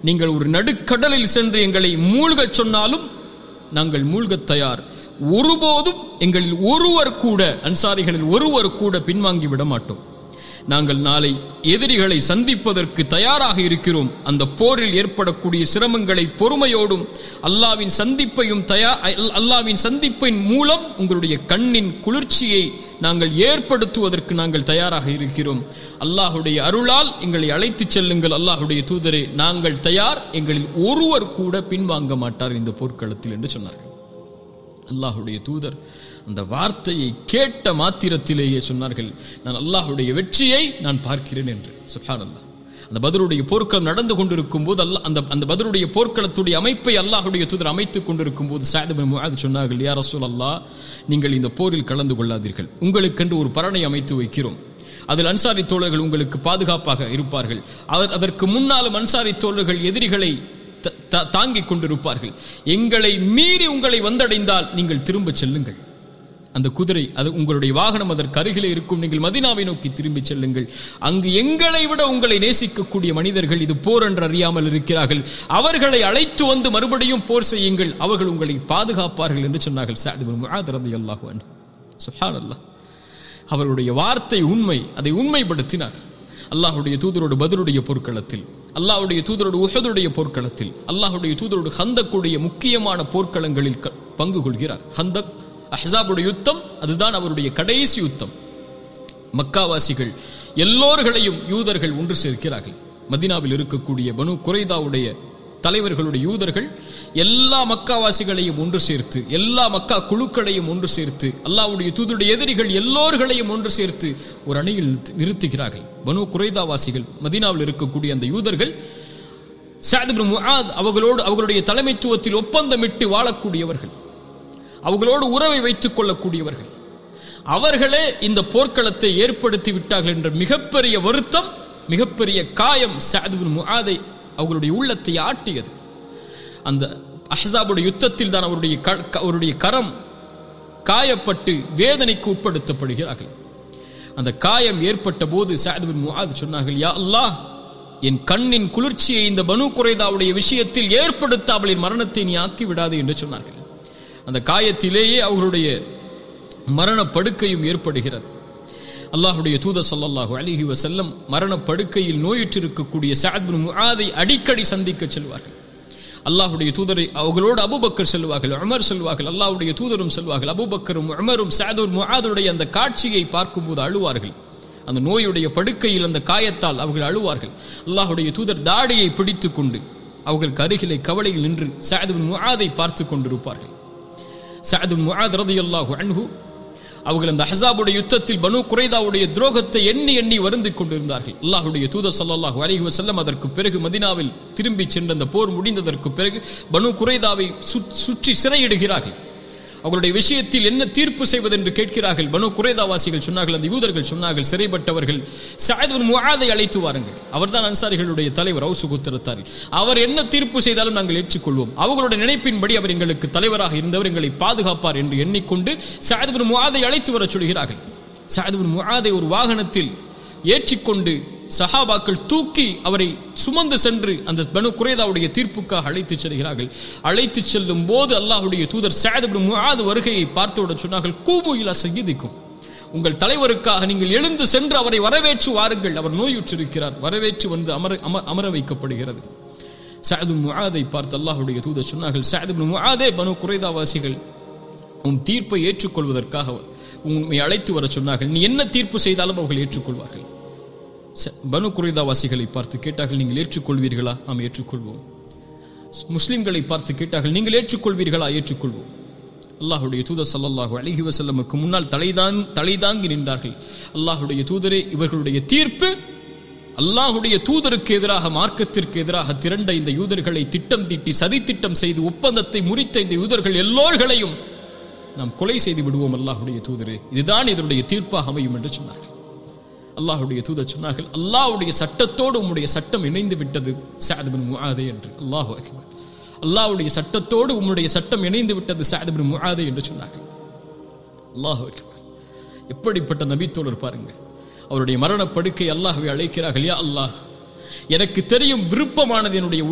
நீங்கள் ஒரு நடுக்கடலில் சென்று எங்களை மூழ்கச் சொன்னாலும் நாங்கள் மூழ்கத் தயார் ஒருபோதும் எங்களில் ஒருவர் கூட அன்சாரிகளில் ஒருவர் கூட பின்வாங்கி விட மாட்டோம் நாங்கள் நாளை எதிரிகளை சந்திப்பதற்கு தயாராக இருக்கிறோம் அந்த போரில் ஏற்படக்கூடிய சிரமங்களை பொறுமையோடும் அல்லாவின் சந்திப்பையும் தயா அல்லாவின் சந்திப்பின் மூலம் உங்களுடைய கண்ணின் குளிர்ச்சியை நாங்கள் ஏற்படுத்துவதற்கு நாங்கள் தயாராக இருக்கிறோம் அல்லாஹுடைய அருளால் எங்களை அழைத்துச் செல்லுங்கள் அல்லாஹுடைய தூதரே நாங்கள் தயார் எங்களில் ஒருவர் கூட பின்வாங்க மாட்டார் இந்த போர்க்களத்தில் என்று சொன்னார்கள் அல்லாஹுடைய தூதர் அந்த வார்த்தையை கேட்ட மாத்திரத்திலேயே சொன்னார்கள் நான் அல்லாஹுடைய வெற்றியை நான் பார்க்கிறேன் என்று சுஹான் அல்லாஹ் அந்த பதருடைய போர்க்களம் நடந்து கொண்டிருக்கும் போது அல்ல அந்த அந்த பதருடைய போர்க்களத்துடைய அமைப்பை அல்லாஹுடைய தூதர் அமைத்துக் கொண்டிருக்கும் போது சாயதபின் முகாது சொன்னார்கள் யார் ரசூல் அல்லாஹ் நீங்கள் இந்த போரில் கலந்து கொள்ளாதீர்கள் உங்களுக்கென்று ஒரு பரணை அமைத்து வைக்கிறோம் அதில் அன்சாரி தோழர்கள் உங்களுக்கு பாதுகாப்பாக இருப்பார்கள் அவர் அதற்கு முன்னாலும் அன்சாரி தோழர்கள் எதிரிகளை தாங்கிக் கொண்டிருப்பார்கள் எங்களை மீறி உங்களை வந்தடைந்தால் நீங்கள் திரும்ப செல்லுங்கள் அந்த குதிரை அது உங்களுடைய வாகனம் அதற்கு அருகிலே இருக்கும் நீங்கள் மதினாவை நோக்கி திரும்பி செல்லுங்கள் அங்கு எங்களை விட உங்களை நேசிக்கக்கூடிய மனிதர்கள் இது போர் என்று அறியாமல் இருக்கிறார்கள் அவர்களை அழைத்து வந்து மறுபடியும் போர் செய்யுங்கள் அவர்கள் உங்களை பாதுகாப்பார்கள் என்று சொன்னார்கள் சாதிபதி அல்லாஹு சுஹான் அல்லாஹ் அவருடைய வார்த்தை உண்மை அதை உண்மைப்படுத்தினார் அல்லாஹுடைய தூதரோடு பதிலுடைய போர்க்களத்தில் அல்லாஹுடைய தூதரோடு உஹதுடைய போர்க்களத்தில் அல்லாஹுடைய தூதரோடு ஹந்தக்குடைய முக்கியமான போர்க்களங்களில் பங்கு கொள்கிறார் ஹந்தக் அஹ்சாபுடைய யுத்தம் அதுதான் அவருடைய கடைசி யுத்தம் மக்காவாசிகள் எல்லோர்களையும் யூதர்கள் ஒன்று சேர்க்கிறார்கள் மதினாவில் இருக்கக்கூடிய பனு குறைதாவுடைய தலைவர்களுடைய யூதர்கள் எல்லா மக்காவாசிகளையும் ஒன்று சேர்த்து எல்லா மக்கா குழுக்களையும் ஒன்று சேர்த்து அல்லாவுடைய தூதருடைய எதிரிகள் எல்லோர்களையும் ஒன்று சேர்த்து ஒரு அணியில் நிறுத்துகிறார்கள் பனு குறைதாவாசிகள் மதினாவில் இருக்கக்கூடிய அந்த யூதர்கள் சாதிபு முஆத் அவர்களோடு அவர்களுடைய தலைமைத்துவத்தில் ஒப்பந்தமிட்டு வாழக்கூடியவர்கள் அவர்களோடு உறவை வைத்துக் கொள்ளக்கூடியவர்கள் அவர்களே இந்த போர்க்களத்தை ஏற்படுத்தி விட்டார்கள் என்ற மிகப்பெரிய வருத்தம் மிகப்பெரிய காயம் சாதுபின் முஆதை அவர்களுடைய உள்ளத்தை ஆட்டியது அந்த அஹ்சாபுடைய யுத்தத்தில் தான் அவருடைய அவருடைய கரம் காயப்பட்டு வேதனைக்கு உட்படுத்தப்படுகிறார்கள் அந்த காயம் ஏற்பட்ட போது சாதுபின் முஆத் சொன்னார்கள் யா அல்லாஹ் என் கண்ணின் குளிர்ச்சியை இந்த பனு குறைதாவுடைய விஷயத்தில் ஏற்படுத்தாமல் என் மரணத்தை நீ ஆக்கி விடாது என்று சொன்னார்கள் அந்த காயத்திலேயே அவர்களுடைய மரண படுக்கையும் ஏற்படுகிறது அல்லாஹுடைய தூத சல்லாஹூ அலிஹி வசல்லம் மரண படுக்கையில் நோயுற்றிருக்கக்கூடிய சாத்பின் முஆதை அடிக்கடி சந்திக்க செல்வார்கள் அல்லாஹுடைய தூதரை அவர்களோடு அபுபக்கர் செல்வார்கள் அமர் செல்வார்கள் அல்லாஹுடைய தூதரும் செல்வார்கள் அபுபக்கரும் அமரும் சாதூர் முஆதுடைய அந்த காட்சியை பார்க்கும்போது அழுவார்கள் அந்த நோயுடைய படுக்கையில் அந்த காயத்தால் அவர்கள் அழுவார்கள் அல்லாஹுடைய தூதர் தாடியை பிடித்து கொண்டு அவர்களுக்கு அருகிலே கவலையில் நின்று சாதுவின் முஆதை பார்த்து கொண்டிருப்பார்கள் சாதுவின் முஆத் ரதியல்லாஹு அன்ஹு அவர்கள் அந்த ஹசாபுடைய யுத்தத்தில் பனு குறைதாவுடைய துரோகத்தை எண்ணி எண்ணி வருந்து கொண்டிருந்தார்கள் அல்லாஹுடைய தூதர் சல்லாஹூ அலிஹி வசல்லம் அதற்கு பிறகு மதினாவில் திரும்பி சென்ற அந்த போர் முடிந்ததற்கு பிறகு பனு குறைதாவை சுற்றி சிறையிடுகிறார்கள் அவர்களுடைய விஷயத்தில் என்ன தீர்ப்பு செய்வது என்று கேட்கிறார்கள் பனு குறைதாவாசிகள் சொன்னார்கள் அந்த யூதர்கள் சொன்னார்கள் சிறைப்பட்டவர்கள் சாயதுவன் முகாதை அழைத்து வாருங்கள் அவர்தான் அன்சாரிகளுடைய தலைவர் அவுசு குத்திரத்தாரி அவர் என்ன தீர்ப்பு செய்தாலும் நாங்கள் ஏற்றுக்கொள்வோம் அவர்களுடைய நினைப்பின்படி அவர் எங்களுக்கு தலைவராக இருந்தவர் எங்களை பாதுகாப்பார் என்று எண்ணிக்கொண்டு சாயதுவன் முகாதை அழைத்து வர சொல்கிறார்கள் சாயதுவன் முகாதை ஒரு வாகனத்தில் ஏற்றிக்கொண்டு சஹாபாக்கள் தூக்கி அவரை சுமந்து சென்று அந்த பனு குறைதாவுடைய தீர்ப்புக்காக அழைத்து செல்கிறார்கள் அழைத்து செல்லும் போது அல்லாஹுடைய தூதர் சாயதுபுரம் முகாது வருகையை பார்த்தவுடன் சொன்னார்கள் கூபு இலா சகிதிக்கும் உங்கள் தலைவருக்காக நீங்கள் எழுந்து சென்று அவரை வரவேற்று வாருங்கள் அவர் நோயுற்றிருக்கிறார் வரவேற்று வந்து அமர அமர வைக்கப்படுகிறது சாயது முகாதை பார்த்து அல்லாஹுடைய தூதர் சொன்னார்கள் சாயது முகாதே பனு குறைதாவாசிகள் உன் தீர்ப்பை ஏற்றுக்கொள்வதற்காக உண்மை அழைத்து வர சொன்னார்கள் நீ என்ன தீர்ப்பு செய்தாலும் அவர்கள் ஏற்றுக்கொள்வார்கள் பனு குறைதாவாசிகளை பார்த்து கேட்டார்கள் நீங்கள் ஏற்றுக்கொள்வீர்களா நாம் ஏற்றுக்கொள்வோம் முஸ்லிம்களை பார்த்து கேட்டார்கள் நீங்கள் ஏற்றுக்கொள்வீர்களா ஏற்றுக்கொள்வோம் அல்லாஹுடைய தூதர் சல்லாஹூ அலிஹி வசல்லமுக்கு முன்னால் தலைதான் தலைதாங்கி நின்றார்கள் அல்லாஹுடைய தூதரே இவர்களுடைய தீர்ப்பு அல்லாஹுடைய தூதருக்கு எதிராக மார்க்கத்திற்கு எதிராக திரண்ட இந்த யூதர்களை திட்டம் தீட்டி சதி திட்டம் செய்து ஒப்பந்தத்தை முறித்த இந்த யூதர்கள் எல்லோர்களையும் நாம் கொலை செய்து விடுவோம் அல்லாஹுடைய தூதரே இதுதான் இதனுடைய தீர்ப்பாக அமையும் என்று சொன்னார்கள் அல்லாஹுடைய தூதர் சொன்னார்கள் அல்லாஹுடைய சட்டத்தோடு உம்முடைய சட்டம் இணைந்து விட்டது சாதபின் முஆதே என்று அல்லாஹு அக்பர் அல்லாஹுடைய சட்டத்தோடு உம்முடைய சட்டம் இணைந்து விட்டது சாதபின் முஆதே என்று சொன்னார்கள் அல்லாஹு அக்பர் எப்படிப்பட்ட நபித்தோழர் பாருங்க அவருடைய மரண படுக்கை அல்லாஹுவை அழைக்கிறார்கள் யா அல்லாஹ் எனக்கு தெரியும் விருப்பமானது என்னுடைய